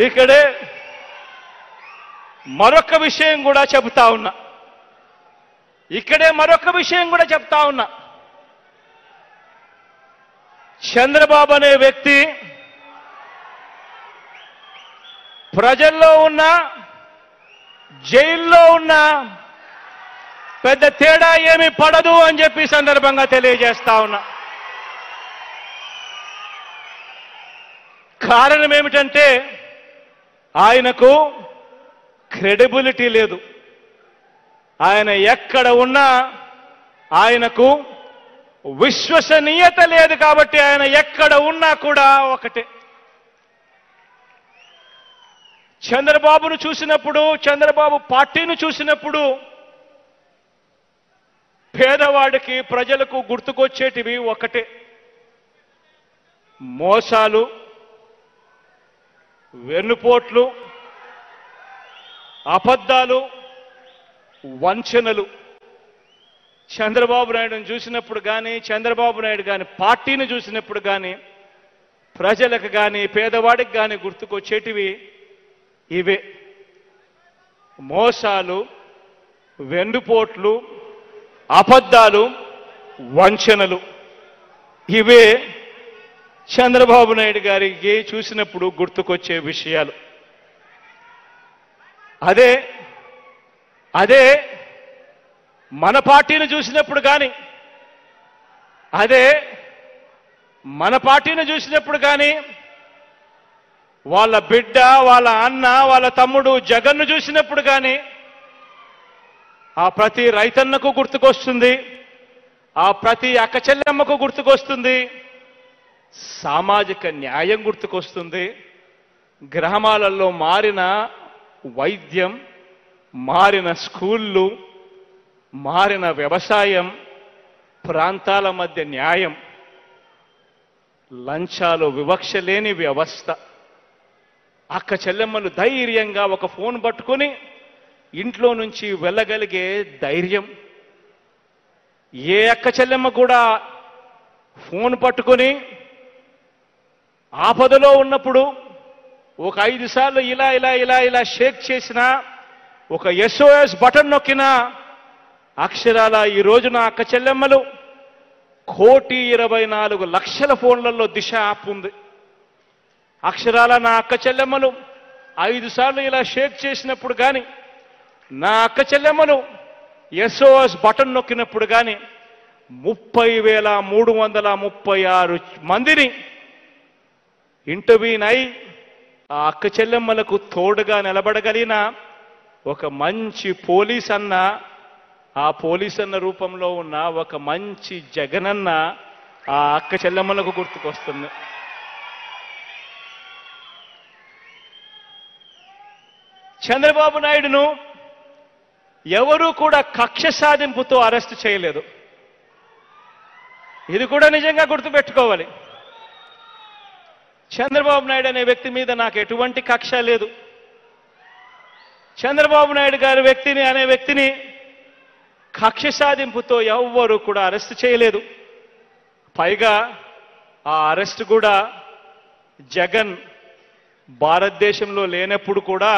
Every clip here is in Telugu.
ఇక్కడే మరొక విషయం కూడా చెబుతా ఉన్నా ఇక్కడే మరొక విషయం కూడా చెప్తా ఉన్నా చంద్రబాబు అనే వ్యక్తి ప్రజల్లో ఉన్న జైల్లో ఉన్న పెద్ద తేడా ఏమి పడదు అని చెప్పి ఈ సందర్భంగా తెలియజేస్తా ఉన్నా కారణం ఏమిటంటే ఆయనకు క్రెడిబిలిటీ లేదు ఆయన ఎక్కడ ఉన్నా ఆయనకు విశ్వసనీయత లేదు కాబట్టి ఆయన ఎక్కడ ఉన్నా కూడా ఒకటే చంద్రబాబును చూసినప్పుడు చంద్రబాబు పార్టీని చూసినప్పుడు పేదవాడికి ప్రజలకు గుర్తుకొచ్చేటివి ఒకటే మోసాలు వెన్నుపోట్లు అబద్ధాలు వంచనలు చంద్రబాబు నాయుడుని చూసినప్పుడు కానీ చంద్రబాబు నాయుడు కానీ పార్టీని చూసినప్పుడు కానీ ప్రజలకు కానీ పేదవాడికి కానీ గుర్తుకొచ్చేటివి ఇవే మోసాలు వెన్నుపోట్లు అబద్ధాలు వంచనలు ఇవే చంద్రబాబు నాయుడు గారికి చూసినప్పుడు గుర్తుకొచ్చే విషయాలు అదే అదే మన పార్టీని చూసినప్పుడు కానీ అదే మన పార్టీని చూసినప్పుడు కానీ వాళ్ళ బిడ్డ వాళ్ళ అన్న వాళ్ళ తమ్ముడు జగన్ను చూసినప్పుడు కానీ ఆ ప్రతి రైతన్నకు గుర్తుకొస్తుంది ఆ ప్రతి అక్క చెల్లెమ్మకు గుర్తుకొస్తుంది సామాజిక న్యాయం గుర్తుకొస్తుంది గ్రామాలలో మారిన వైద్యం మారిన స్కూళ్ళు మారిన వ్యవసాయం ప్రాంతాల మధ్య న్యాయం లంచాలు వివక్ష లేని వ్యవస్థ అక్క చెల్లెమ్మలు ధైర్యంగా ఒక ఫోన్ పట్టుకొని ఇంట్లో నుంచి వెళ్ళగలిగే ధైర్యం ఏ అక్క చెల్లెమ్మ కూడా ఫోన్ పట్టుకొని ఆపదలో ఉన్నప్పుడు ఒక ఐదు సార్లు ఇలా ఇలా ఇలా ఇలా షేక్ చేసినా ఒక ఎస్ఓఎస్ బటన్ నొక్కినా అక్షరాల ఈ రోజున అక్క చెల్లెమ్మలు కోటి ఇరవై నాలుగు లక్షల ఫోన్లలో దిశ యాప్ ఉంది అక్షరాల నా అక్క చెల్లెమ్మలు ఐదు సార్లు ఇలా షేక్ చేసినప్పుడు కానీ నా అక్క చెల్లెమ్మలు ఎస్ఓఎస్ బటన్ నొక్కినప్పుడు కానీ ముప్పై వేల మూడు వందల ముప్పై ఆరు మందిని ఇంటర్వ్యూన్ అయి ఆ అక్క చెల్లెమ్మలకు తోడుగా నిలబడగలిగిన ఒక మంచి పోలీస్ అన్న ఆ పోలీస్ అన్న రూపంలో ఉన్న ఒక మంచి జగనన్న ఆ అక్క చెల్లెమ్మలకు గుర్తుకొస్తుంది చంద్రబాబు నాయుడును ఎవరూ కూడా కక్ష సాధింపుతో అరెస్ట్ చేయలేదు ఇది కూడా నిజంగా గుర్తుపెట్టుకోవాలి చంద్రబాబు నాయుడు అనే వ్యక్తి మీద నాకు ఎటువంటి కక్ష లేదు చంద్రబాబు నాయుడు గారి వ్యక్తిని అనే వ్యక్తిని కక్ష సాధింపుతో ఎవ్వరూ కూడా అరెస్ట్ చేయలేదు పైగా ఆ అరెస్ట్ కూడా జగన్ భారతదేశంలో లేనప్పుడు కూడా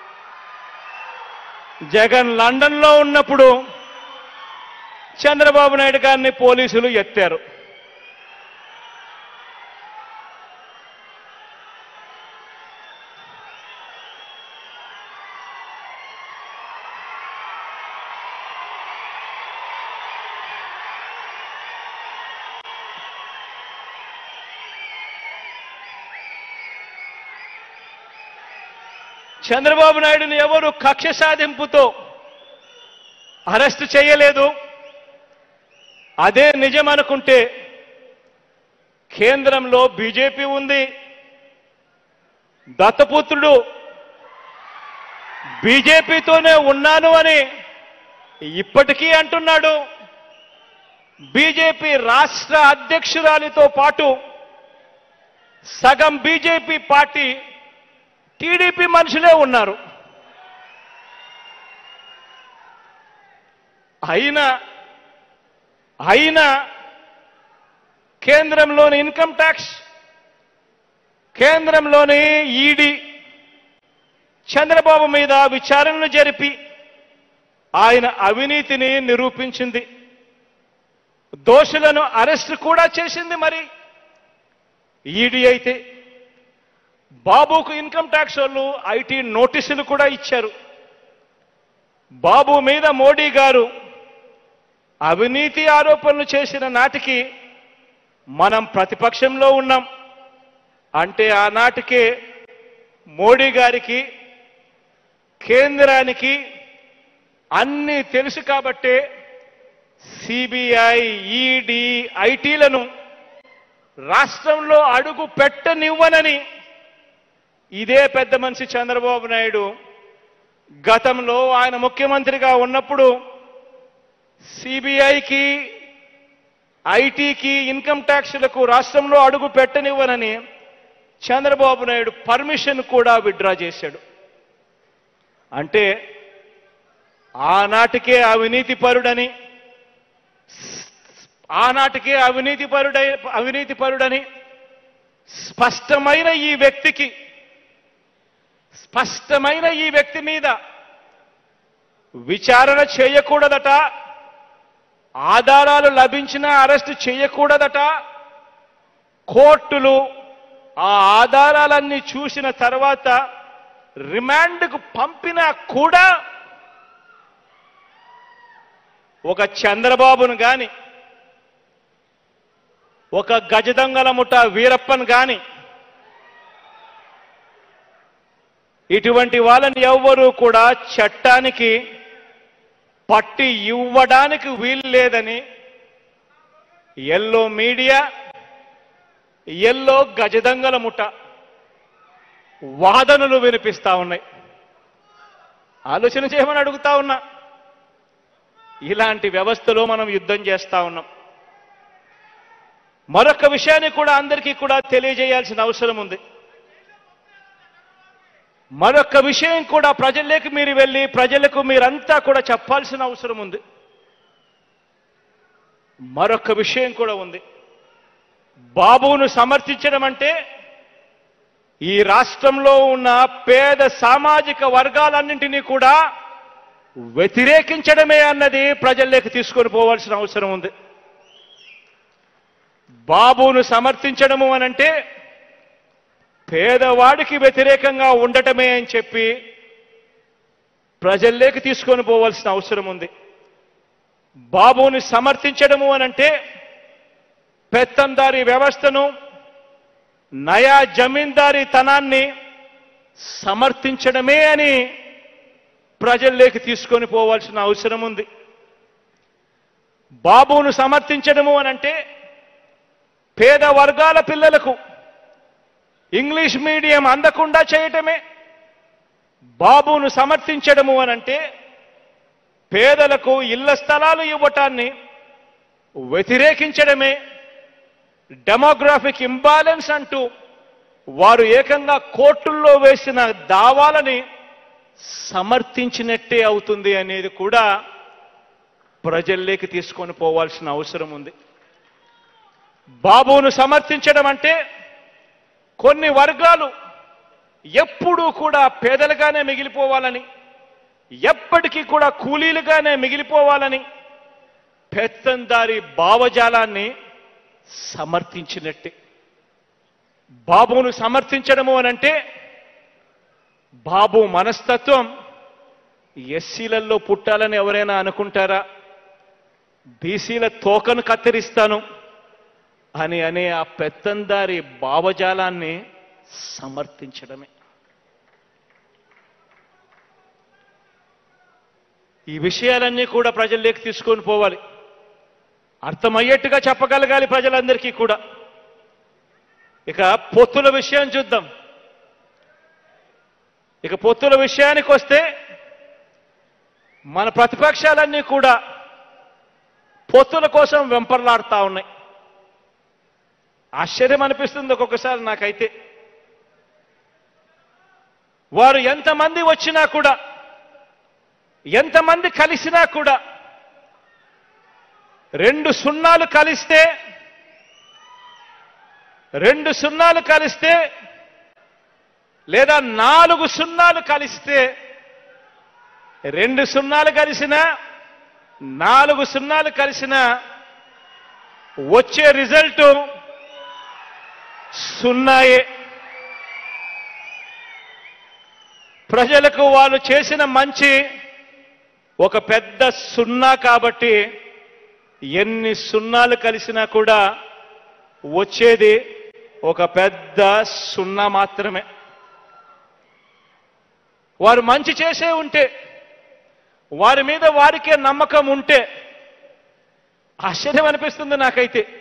జగన్ లండన్లో ఉన్నప్పుడు చంద్రబాబు నాయుడు గారిని పోలీసులు ఎత్తారు చంద్రబాబు నాయుడుని ఎవరు కక్ష సాధింపుతో అరెస్ట్ చేయలేదు అదే నిజం అనుకుంటే కేంద్రంలో బీజేపీ ఉంది దత్తపుత్రుడు బీజేపీతోనే ఉన్నాను అని ఇప్పటికీ అంటున్నాడు బీజేపీ రాష్ట్ర అధ్యక్షురాలితో పాటు సగం బీజేపీ పార్టీ టీడీపీ మనుషులే ఉన్నారు అయినా అయినా కేంద్రంలోని ఇన్కమ్ ట్యాక్స్ కేంద్రంలోని ఈడీ చంద్రబాబు మీద విచారణను జరిపి ఆయన అవినీతిని నిరూపించింది దోషులను అరెస్ట్ కూడా చేసింది మరి ఈడీ అయితే బాబుకు ఇన్కమ్ ట్యాక్స్ వాళ్ళు ఐటీ నోటీసులు కూడా ఇచ్చారు బాబు మీద మోడీ గారు అవినీతి ఆరోపణలు చేసిన నాటికి మనం ప్రతిపక్షంలో ఉన్నాం అంటే ఆనాటికే మోడీ గారికి కేంద్రానికి అన్నీ తెలుసు కాబట్టే సిబిఐ ఈడీ ఐటీలను రాష్ట్రంలో అడుగు పెట్టనివ్వనని ఇదే పెద్ద మనిషి చంద్రబాబు నాయుడు గతంలో ఆయన ముఖ్యమంత్రిగా ఉన్నప్పుడు సిబిఐకి ఐటీకి ఇన్కమ్ ట్యాక్స్లకు రాష్ట్రంలో అడుగు పెట్టనివ్వనని చంద్రబాబు నాయుడు పర్మిషన్ కూడా విత్డ్రా చేశాడు అంటే ఆనాటికే అవినీతి పరుడని ఆనాటికే అవినీతి పరుడై అవినీతి పరుడని స్పష్టమైన ఈ వ్యక్తికి స్పష్టమైన ఈ వ్యక్తి మీద విచారణ చేయకూడదట ఆధారాలు లభించినా అరెస్టు చేయకూడదట కోర్టులు ఆ ఆధారాలన్నీ చూసిన తర్వాత రిమాండ్కు పంపినా కూడా ఒక చంద్రబాబును గాని ఒక గజదంగల ముఠ వీరప్పన్ గాని ఇటువంటి వాళ్ళని ఎవ్వరూ కూడా చట్టానికి పట్టి ఇవ్వడానికి వీలు లేదని ఎల్లో మీడియా ఎల్లో గజదంగల ముఠ వాదనలు వినిపిస్తా ఉన్నాయి ఆలోచన చేయమని అడుగుతా ఉన్నా ఇలాంటి వ్యవస్థలో మనం యుద్ధం చేస్తా ఉన్నాం మరొక విషయాన్ని కూడా అందరికీ కూడా తెలియజేయాల్సిన అవసరం ఉంది మరొక విషయం కూడా ప్రజల్లోకి మీరు వెళ్ళి ప్రజలకు మీరంతా కూడా చెప్పాల్సిన అవసరం ఉంది మరొక విషయం కూడా ఉంది బాబును సమర్థించడం అంటే ఈ రాష్ట్రంలో ఉన్న పేద సామాజిక వర్గాలన్నింటినీ కూడా వ్యతిరేకించడమే అన్నది ప్రజల్లోకి తీసుకొని పోవాల్సిన అవసరం ఉంది బాబును సమర్థించడము అనంటే పేదవాడికి వ్యతిరేకంగా ఉండటమే అని చెప్పి ప్రజల్లోకి తీసుకొని పోవాల్సిన అవసరం ఉంది బాబుని సమర్థించడము అనంటే పెత్తందారి వ్యవస్థను నయా జమీందారీ తనాన్ని సమర్థించడమే అని ప్రజల్లోకి తీసుకొని పోవాల్సిన అవసరం ఉంది బాబును సమర్థించడము అనంటే పేద వర్గాల పిల్లలకు ఇంగ్లీష్ మీడియం అందకుండా చేయటమే బాబును సమర్థించడము అనంటే పేదలకు ఇళ్ల స్థలాలు ఇవ్వటాన్ని వ్యతిరేకించడమే డెమోగ్రాఫిక్ ఇంబాలెన్స్ అంటూ వారు ఏకంగా కోర్టుల్లో వేసిన దావాలని సమర్థించినట్టే అవుతుంది అనేది కూడా ప్రజల్లోకి తీసుకొని పోవాల్సిన అవసరం ఉంది బాబును సమర్థించడం అంటే కొన్ని వర్గాలు ఎప్పుడూ కూడా పేదలుగానే మిగిలిపోవాలని ఎప్పటికీ కూడా కూలీలుగానే మిగిలిపోవాలని పెత్తందారి భావజాలాన్ని సమర్థించినట్టే బాబును సమర్థించడము అనంటే బాబు మనస్తత్వం ఎస్సీలలో పుట్టాలని ఎవరైనా అనుకుంటారా బీసీల తోకను కత్తిరిస్తాను అని అనే ఆ పెత్తందారి భావజాలాన్ని సమర్థించడమే ఈ విషయాలన్నీ కూడా ప్రజల్లోకి తీసుకొని పోవాలి అర్థమయ్యేట్టుగా చెప్పగలగాలి ప్రజలందరికీ కూడా ఇక పొత్తుల విషయం చూద్దాం ఇక పొత్తుల విషయానికి వస్తే మన ప్రతిపక్షాలన్నీ కూడా పొత్తుల కోసం వెంపర్లాడుతా ఉన్నాయి ఆశ్చర్యం అనిపిస్తుంది ఒక్కొక్కసారి నాకైతే వారు ఎంతమంది వచ్చినా కూడా ఎంతమంది కలిసినా కూడా రెండు సున్నాలు కలిస్తే రెండు సున్నాలు కలిస్తే లేదా నాలుగు సున్నాలు కలిస్తే రెండు సున్నాలు కలిసిన నాలుగు సున్నాలు కలిసిన వచ్చే రిజల్ట్ సున్నాయే ప్రజలకు వాళ్ళు చేసిన మంచి ఒక పెద్ద సున్నా కాబట్టి ఎన్ని సున్నాలు కలిసినా కూడా వచ్చేది ఒక పెద్ద సున్నా మాత్రమే వారు మంచి చేసే ఉంటే వారి మీద వారికే నమ్మకం ఉంటే ఆశ్చర్యం అనిపిస్తుంది నాకైతే